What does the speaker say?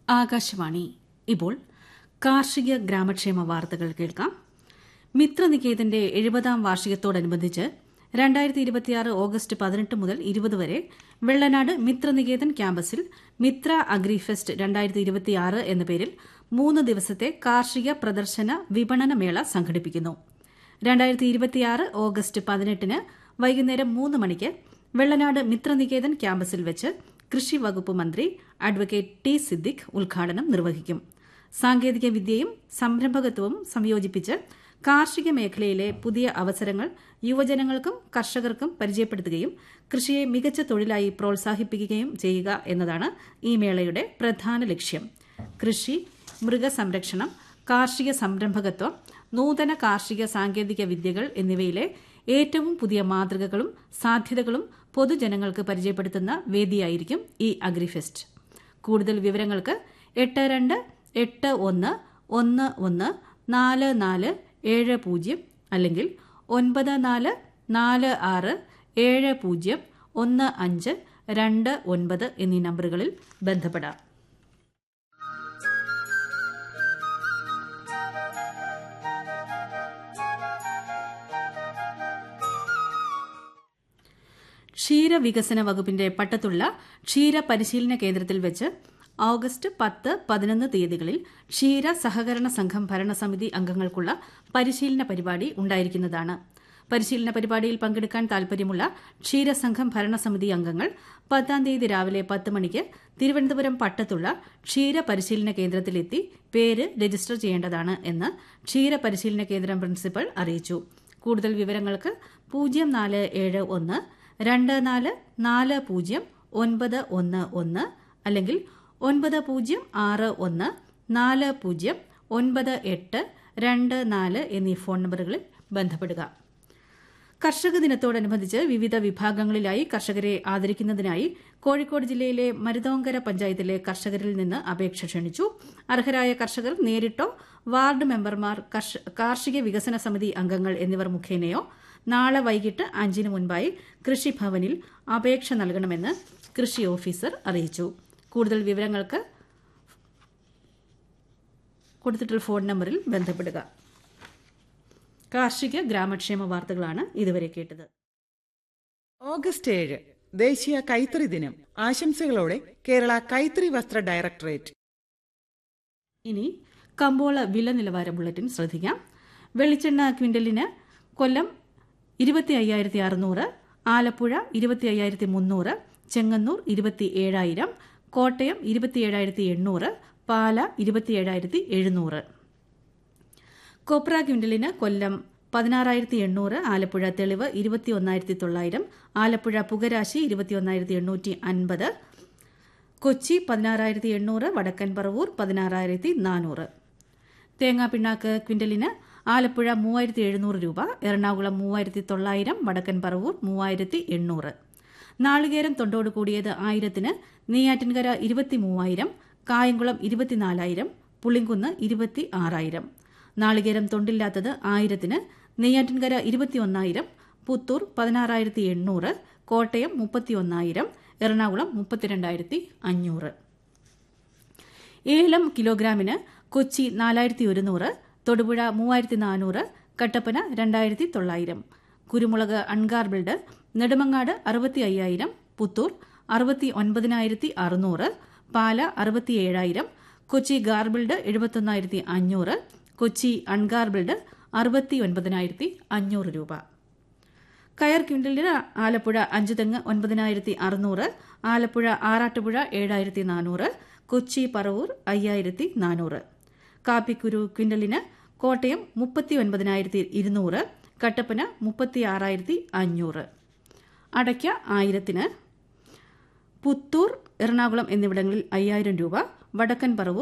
ആകാശവാണി ഇപ്പോൾ കാർഷിക ഗ്രാമക്ഷേമ വാർത്തകൾ കേൾക്കാം മിത്രനികേതന്റെ എഴുപതാം വാർഷികത്തോടനുബന്ധിച്ച് രണ്ടായിരത്തി ഇരുപത്തിയാറ് ഓഗസ്റ്റ് പതിനെട്ട് മുതൽ ഇരുപത് വരെ വെള്ളനാട് മിത്രനികേതൻ ക്യാമ്പസിൽ മിത്ര അഗ്രിഫെസ്റ്റ് രണ്ടായിരത്തി ഇരുപത്തിയാറ് എന്ന പേരിൽ മൂന്ന് ദിവസത്തെ കാർഷിക പ്രദർശന വിപണന മേള സംഘടിപ്പിക്കുന്നു രണ്ടായിരത്തി ഇരുപത്തിയാറ് ഓഗസ്റ്റ് പതിനെട്ടിന് വൈകുന്നേരം മൂന്ന് മണിക്ക് വെള്ളനാട് മിത്രനികേതൻ ക്യാമ്പസിൽ വെച്ച് കൃഷി വകുപ്പ് മന്ത്രി അഡ്വക്കേറ്റ് ടി സിദ്ദിഖ് ഉദ്ഘാടനം നിർവഹിക്കും സാങ്കേതിക വിദ്യയും സംരംഭകത്വവും സംയോജിപ്പിച്ച് കാർഷിക മേഖലയിലെ പുതിയ അവസരങ്ങൾ യുവജനങ്ങൾക്കും കർഷകർക്കും പരിചയപ്പെടുത്തുകയും കൃഷിയെ മികച്ച തൊഴിലായി പ്രോത്സാഹിപ്പിക്കുകയും ചെയ്യുക എന്നതാണ് ഈ മേളയുടെ പ്രധാന ലക്ഷ്യം കൃഷി മൃഗസംരക്ഷണം കാർഷിക സംരംഭകത്വം നൂതന കാർഷിക സാങ്കേതിക വിദ്യകൾ എന്നിവയിലെ ഏറ്റവും പുതിയ മാതൃകകളും സാധ്യതകളും പൊതുജനങ്ങൾക്ക് പരിചയപ്പെടുത്തുന്ന വേദിയായിരിക്കും ഈ അഗ്രിഫെസ്റ്റ് കൂടുതൽ വിവരങ്ങൾക്ക് എട്ട് രണ്ട് എട്ട് ഒന്ന് ഒന്ന് ഒന്ന് നാല് നാല് ഏഴ് പൂജ്യം അല്ലെങ്കിൽ ഒൻപത് നാല് നാല് ആറ് ഏഴ് പൂജ്യം ഒന്ന് അഞ്ച് രണ്ട് ഒൻപത് എന്നീ നമ്പറുകളിൽ ബന്ധപ്പെടാം ക്ഷീരവികസന വകുപ്പിന്റെ പട്ടത്തുള്ള ക്ഷീര പരിശീലന കേന്ദ്രത്തിൽ വെച്ച് ഓഗസ്റ്റ് പത്ത് പതിനൊന്ന് തീയതികളിൽ ക്ഷീര സഹകരണ സംഘം ഭരണസമിതി അംഗങ്ങൾക്കുള്ള പരിശീലന പരിപാടി ഉണ്ടായിരിക്കുന്നതാണ് പരിശീലന പരിപാടിയിൽ പങ്കെടുക്കാൻ താൽപര്യമുള്ള ക്ഷീരസംഘം ഭരണസമിതി അംഗങ്ങൾ പത്താം തീയതി രാവിലെ പത്ത് മണിക്ക് തിരുവനന്തപുരം പട്ടത്തുള്ള ക്ഷീര പരിശീലന കേന്ദ്രത്തിലെത്തി പേര് രജിസ്റ്റർ ചെയ്യേണ്ടതാണ് എന്ന് ക്ഷീര പരിശീലന കേന്ദ്രം പ്രിൻസിപ്പൽ അറിയിച്ചു കൂടുതൽ വിവരങ്ങൾക്ക് പൂജ്യം നാല് ഏഴ് ഒന്ന് രണ്ട് നാല് നാല് പൂജ്യം ഒൻപത് ഒന്ന് ഒന്ന് അല്ലെങ്കിൽ ഒൻപത് പൂജ്യം ആറ് ഒന്ന് നാല് പൂജ്യം ഒൻപത് എട്ട് രണ്ട് നാല് എന്നീ ഫോൺ നമ്പറുകളിൽ ബന്ധപ്പെടുക കർഷക ദിനത്തോടനുബന്ധിച്ച് വിവിധ വിഭാഗങ്ങളിലായി കർഷകരെ ആദരിക്കുന്നതിനായി കോഴിക്കോട് ജില്ലയിലെ മരുതോങ്കര പഞ്ചായത്തിലെ കർഷകരിൽ നിന്ന് അപേക്ഷ ക്ഷണിച്ചു അർഹരായ കർഷകർ നേരിട്ടോ വാർഡ് മെമ്പർമാർ കാർഷിക വികസന സമിതി അംഗങ്ങൾ എന്നിവർ മുഖേനയോ നാളെ വൈകിട്ട് അഞ്ചിന് മുൻപായി കൃഷിഭവനിൽ അപേക്ഷ നൽകണമെന്ന് കൃഷി ഓഫീസർ അറിയിച്ചു കൂടുതൽ വിവരങ്ങൾക്ക് കൊടുത്തിട്ടുള്ള ഫോൺ നമ്പറിൽ ബന്ധപ്പെടുക കാർഷിക ഗ്രാമക്ഷേമ വാർത്തകളാണ് ഇതുവരെ കേട്ടത് ഓഗസ്റ്റ് ഏഴ് ദേശീയ കൈത്തറി ദിനം ആശംസകളോടെ കേരള കൈത്തറി വസ്ത്ര ഡയറക്ടറേറ്റ് ഇനി കമ്പോള വില നിലവാര ബുള്ളറ്റിൻ ശ്രദ്ധിക്കാം വെളിച്ചെണ്ണ ക്വിന്റലിന് കൊല്ലം ഇരുപത്തി അയ്യായിരത്തി അറുന്നൂറ് ആലപ്പുഴ ഇരുപത്തി അയ്യായിരത്തി മുന്നൂറ് ചെങ്ങന്നൂർ ഇരുപത്തി ഏഴായിരം കോട്ടയം ഇരുപത്തി ഏഴായിരത്തി എണ്ണൂറ് പാല ഇരുപത്തി ഏഴായിരത്തി എഴുന്നൂറ് കൊപ്ര ക്വിന്റലിന് കൊല്ലം പതിനാറായിരത്തി എണ്ണൂറ് ആലപ്പുഴ തെളിവ് ഇരുപത്തി ഒന്നായിരത്തി തൊള്ളായിരം ആലപ്പുഴ പുകരാശി ഇരുപത്തി ഒന്നായിരത്തി എണ്ണൂറ്റി അൻപത് കൊച്ചി പതിനാറായിരത്തി എണ്ണൂറ് വടക്കൻ പറവൂർ പതിനാറായിരത്തി നാനൂറ് തേങ്ങാ പിണ്ണാക്ക് ക്വിന്റലിന് ആലപ്പുഴ മൂവായിരത്തി എഴുന്നൂറ് രൂപ എറണാകുളം മൂവായിരത്തി തൊള്ളായിരം വടക്കൻ പറവൂർ മൂവായിരത്തി എണ്ണൂറ് നാളികേരം തൊണ്ടോട് കൂടിയത് ആയിരത്തിന് നെയ്യാറ്റിൻകര ഇരുപത്തി മൂവായിരം കായംകുളം ഇരുപത്തിനാലായിരം പുളിങ്കുന്ന് ഇരുപത്തി ആറായിരം നാളികേരം തൊണ്ടില്ലാത്തത് ആയിരത്തിന് നെയ്യാറ്റിൻകര ഇരുപത്തിയൊന്നായിരം പുത്തൂർ പതിനാറായിരത്തി എണ്ണൂറ് കോട്ടയം മുപ്പത്തിയൊന്നായിരം എറണാകുളം മുപ്പത്തിരണ്ടായിരത്തി അഞ്ഞൂറ് ഏലം കിലോഗ്രാമിന് കൊച്ചി നാലായിരത്തി ഒരുന്നൂറ് തൊടുപുഴ മൂവായിരത്തി നാനൂറ് കട്ടപ്പന രണ്ടായിരത്തി തൊള്ളായിരം കുരുമുളക് അൺഗാർബിൾഡ് നെടുമങ്ങാട് അറുപത്തി അയ്യായിരം പുത്തൂർ അറുപത്തി ഒൻപതിനായിരത്തി അറുന്നൂറ് പാല അറുപത്തി ഏഴായിരം കൊച്ചി ഗാർബിൾഡ് എഴുപത്തൊന്നായിരത്തി അഞ്ഞൂറ് കൊച്ചി അൺഗാർബിൾഡ് അറുപത്തി ഒൻപതിനായിരത്തി അഞ്ഞൂറ് രൂപ കയർ ക്വിന്റലിന് ആലപ്പുഴ അഞ്ച് തെങ്ങ് ഒൻപതിനായിരത്തി അറുന്നൂറ് ആലപ്പുഴ ആറാട്ടുപുഴ ഏഴായിരത്തി നാനൂറ് കൊച്ചി പറവൂർ അയ്യായിരത്തി നാനൂറ് കാപ്പിക്കുരു ക്വിന്റലിന് കോട്ടയം മുപ്പത്തി ഒൻപതിനായിരത്തി ഇരുന്നൂറ് കട്ടപ്പന മുപ്പത്തി ആറായിരത്തി അഞ്ഞൂറ് അടയ്ക്ക ആയിരത്തിന് പുത്തൂർ എറണാകുളം എന്നിവിടങ്ങളിൽ അയ്യായിരം രൂപ വടക്കൻ പറവൂർ